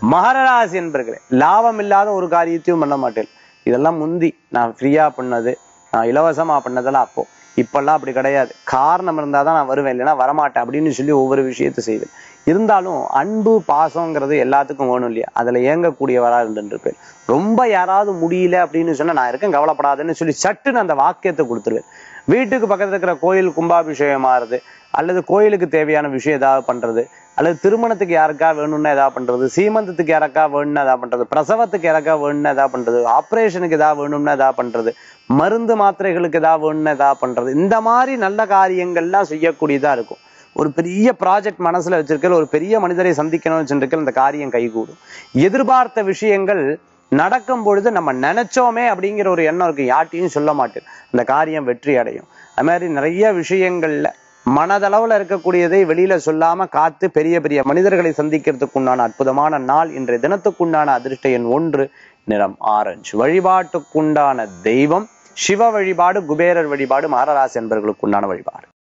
மகராசி என்பர்களே லாபம் இல்லாத ஒரு காரியத்தையும் பண்ண மாட்டேன் இதெல்லாம் முந்தி நான் ஃப்ரீயா பண்ணது நான் இலவசமா பண்ணதெல்லாம் அப்போ இப்பெல்லாம் அப்படி கிடையாது காரணம் இருந்தாதான் நான் வருவேன் இல்லைன்னா வரமாட்டேன் அப்படின்னு சொல்லி ஒவ்வொரு விஷயத்தை செய்வேன் இருந்தாலும் அன்பு பாசங்கிறது எல்லாத்துக்கும் வேணும் இல்லையா அதுல இயங்கக்கூடியவரா இருந்துருப்பேன் ரொம்ப யாராவது முடியல அப்படின்னு சொன்னா நான் இருக்கேன் கவலைப்படாதுன்னு சொல்லி சட்டுன்னு அந்த வாக்கியத்தை கொடுத்துருவேன் வீட்டுக்கு பக்கத்துல இருக்கிற கோயில் கும்பாபிஷேகமாறுது அல்லது கோயிலுக்கு தேவையான விஷயம் ஏதாவது பண்றது அல்லது திருமணத்துக்கு யாருக்கா வேணும்னா ஏதாவது பண்றது சீமந்தத்துக்கு யாருக்கா வேணும்னா ஏதாவது பண்றது பிரசவத்துக்கு யாருக்கா வேணும்னா ஏதாவது பண்றது ஆபரேஷனுக்கு ஏதாவது வேணும்னா ஏதாவது பண்றது மருந்து மாத்திரைகளுக்கு ஏதாவது வேணும்னா ஏதாவது பண்றது இந்த மாதிரி நல்ல காரியங்கள்லாம் செய்யக்கூடியதா இருக்கும் ஒரு பெரிய ப்ராஜெக்ட் மனசுல வச்சிருக்கல ஒரு பெரிய மனிதரை சந்திக்கணும்னு வச்சிருக்கல இந்த காரியம் கைகூடும் எதிர்பார்த்த விஷயங்கள் நடக்கும் பொழுது நம்ம நினைச்சோமே அப்படிங்கிற ஒரு எண்ணம் இருக்கு யார்ட்டையும் சொல்ல மாட்டேன் அந்த காரியம் வெற்றி அடையும் அது மாதிரி நிறைய விஷயங்கள்ல மனதளவுல இருக்கக்கூடியதை வெளியில சொல்லாம காத்து பெரிய பெரிய மனிதர்களை சந்திக்கிறதுக்கு உண்டான அற்புதமான நாள் இன்றைய தினத்துக்குண்டான அதிர்ஷ்ட எண் ஒன்று நிறம் ஆரஞ்சு வழிபாட்டுக்குண்டான தெய்வம் சிவ வழிபாடு குபேரர் வழிபாடு மாரராசி என்பவர்களுக்குண்டான வழிபாடு